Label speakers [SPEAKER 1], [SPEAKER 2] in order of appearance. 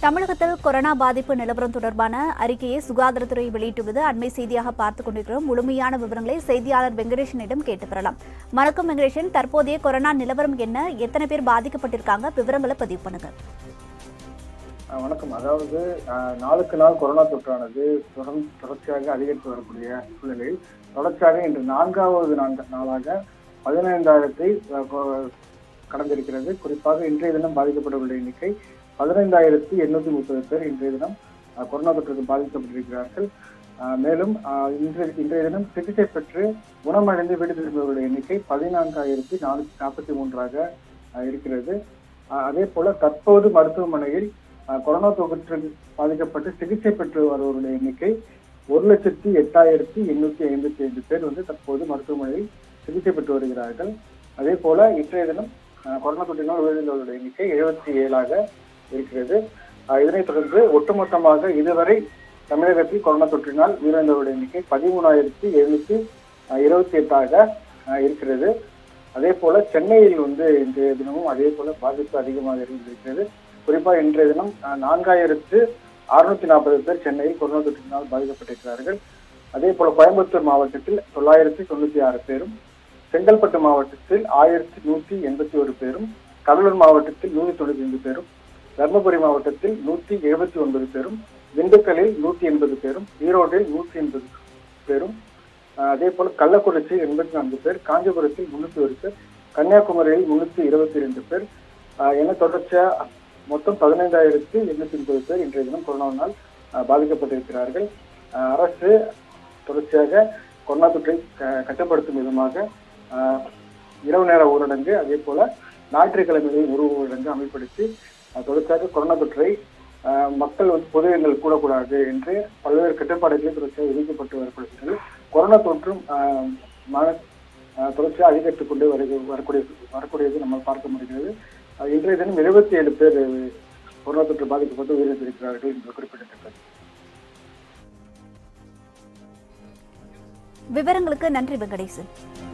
[SPEAKER 1] தமிழகத்தில் கொரோனா பாதிப்பு நிலவரம் தொடர்பான அறிக்கையை சுகாதாரத்துறை வெளியிட்டுள்ளது அண்மை செய்தியாக பார்த்துக் கொண்டிருக்கிறோம் முழுமையான விவரங்களை செய்தியாளர் வெங்கடேஷனிடம் கேட்டு பெறலாம் வணக்கம் வெங்கடேஷன் தற்போதைய கொரோனா நிலவரம் என்ன எத்தனை பேர் பாதிக்கப்பட்டிருக்காங்க விவரங்களை பதிவு பண்ணுங்க
[SPEAKER 2] அஹ் வணக்கம் அதாவது அஹ், நாளுக்கு நாள் கொரோனா தொற்றானது தொடர்ந்து தொடர்ச்சியாக அதிகரித்து வரக்கூடிய சூழ்நிலையில் தொடர்ச்சியாக இன்று நான்காவது நான்கு நாளாக பதினைந்தாயிரத்தை அஹ், கொ- கடந்திருக்கிறது குறிப்பாக இன்றைய தினம் பாதிக்கப்பட்டவர்களுடைய எண்ணிக்கை பதினைந்தாயிரத்தி எண்ணூத்தி முப்பது பேர் இன்றைய தினம் அஹ், கொரோனா தொற்றுக்கு பாதிக்கப்பட்டிருக்கிறார்கள் அஹ், மேலும் அஹ், இன்று இன்றைய தினம் சிகிச்சை பெற்று குணமடைந்து வீடு திரும்புவர்களுடைய எண்ணிக்கை பதினான்காயிரத்தி நானூற்றி நாற்பத்தி மூன்றாக அஹ், இருக்கிறது அஹ், அதே போல தற்போது மருத்துவமனையில் அஹ், கொரோனா தொற்று பாதிக்கப்பட்டு சிகிச்சை பெற்று வருபவர்களுடைய எண்ணிக்கை ஒரு லட்சத்தி எட்டாயிரத்தி எண்ணூத்தி ஐம்பத்தி ஐந்து பேர் வந்து தற்போது மருத்துவமனையில் சிகிச்சை பெற்று வருகிறார்கள் அதே போல இன்றைய தினம் அஹ், கொரோனா தொற்றினால் உயிரிழந்தவர்களுடைய எண்ணிக்கை எழுபத்தி ஏழாக இருக்கிறது அஹ், இதனைத் தொடர்ந்து ஒட்டுமொத்தமாக இதுவரை தமிழகத்தில் கொரோனா தொற்றினால் உயிரிழந்தவர்களுடைய எண்ணிக்கை பதிமூணாயிரத்தி எழுநூத்தி இருபத்தி எட்டாக அஹ், இருக்கிறது அதே போல சென்னையில் வந்து இன்றைய தினமும் அதே போல பாதிப்பு அதிகமாக இருந்திருக்கிறது குறிப்பாக இன்றைய தினம் அஹ், நான்காயிரத்து அறுநூத்தி நாற்பது பேர் சென்னையில் கொரோனா தொற்றினால் பாதிக்கப்பட்டிருக்கிறார்கள் அதே போல கோயம்புத்தூர் மாவட்டத்தில் தொள்ளாயிரத்தி தொண்ணூத்தி ஆறு பேரும் செங்கல்பட்டு மாவட்டத்தில் ஆயிரத்தி நூத்தி எண்பத்தி ஒரு பேரும் கடலூர் மாவட்டத்தில் நூத்தி தொண்ணூத்தி ஐந்து பேரும் தர்மபுரி மாவட்டத்தில் நூத்தி எழுபத்தி ஒன்பது பேரும் திண்டுக்கல்லில் நூத்தி எண்பது பேரும் ஈரோட்டில் நூத்தி எண்பது பேரும் அஹ், அதே போல கள்ளக்குறிச்சியில் எண்பத்தி நான்கு பேர் காஞ்சிபுரத்தில் முன்னூத்தி ஒரு பேர் கன்னியாகுமரியில் முன்னூத்தி இருபத்தி ரெண்டு பேர் அஹ், என தொடர்ச்சியா மொத்தம் பதினைந்தாயிரத்தி எண்ணூத்தி முப்பது பேர் இன்றைய தினம் கொரோனாவினால் அஹ், பாதிக்கப்பட்டிருக்கிறார்கள் அஹ், அரசு தொடர்ச்சியாக கொரோனா தொற்றை க- கட்டுப்படுத்தும் விதமாக அஹ், இரவு நேர ஊரடங்கு அதே போல ஞாயிற்றுக்கிழமைகளில் ஒரு ஊரடங்கு அமல்படுத்தி அஹ், தொடர்ச்சியாக கொரோனா தொற்றை அஹ், மக்கள் வந்து பொது இடங்கள் கூடக்கூடாது என்று பல்வேறு கட்டுப்பாடுகளை தொடர்ச்சியாக விதிக்கப்பட்டு வரப்படுகிறது கொரோனா தொற்றும் அஹ், மன- அஹ், தொடர்ச்சியாக அதிகரித்துக் கொண்டு வருக வரக்கூடிய வரக்கூடியது நம்ம பார்க்க முடிகிறது அஹ், இன்றைய தினம் எழுபத்தி ஏழு பேர் கொரோனா தொற்று பாதிக்கப்பட்டு உயிரிழந்திருக்கிறார்கள் என்று குறிப்பிடத்தக்கது
[SPEAKER 1] விவரங்களுக்கு நன்றி வெங்கடேசன்